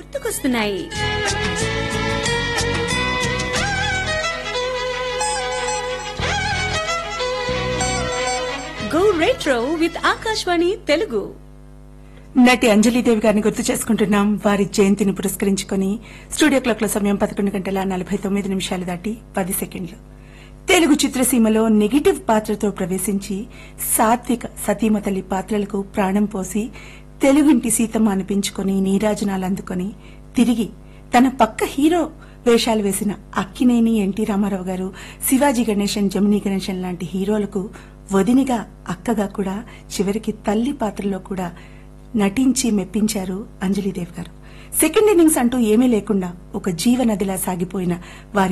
గుర్తుకొస్తున్నాయి go retro with Akashvani Telugu నటి అంజలీదేవి గారిని గుర్తు చేసుకుంటున్నాం వారి జయంతిని పురస్కరించుకుని స్టూడియో క్లాక్ లో సమయం పదకొండు గంటల నలభై తొమ్మిది నిమిషాలు దాటి పది సెకండ్లు తెలుగు చిత్రసీమలో నెగిటివ్ పాత్రతో ప్రవేశించి సాత్విక సతీమ తల్లి పాత్రలకు ప్రాణం పోసి తెలుగింటి సీతమ్మ అనిపించుకుని నీరాజనాలు అందుకొని తిరిగి తన పక్క హీరో వేషాలు వేసిన అక్కినేని ఎన్టీ రామారావు గారు శివాజీ గణేశన్ జమినీ గణేశన్ లాంటి హీరోలకు వదినిగా అక్కగా కూడా చివరికి తల్లి పాత్రలో కూడా నటించి మెప్పించారు అంజలీదేవి గారు సెకండ్ ఇన్నింగ్స్ అంటూ ఏమీ లేకుండా ఒక జీవనదిలా సాగిపోయిన వారి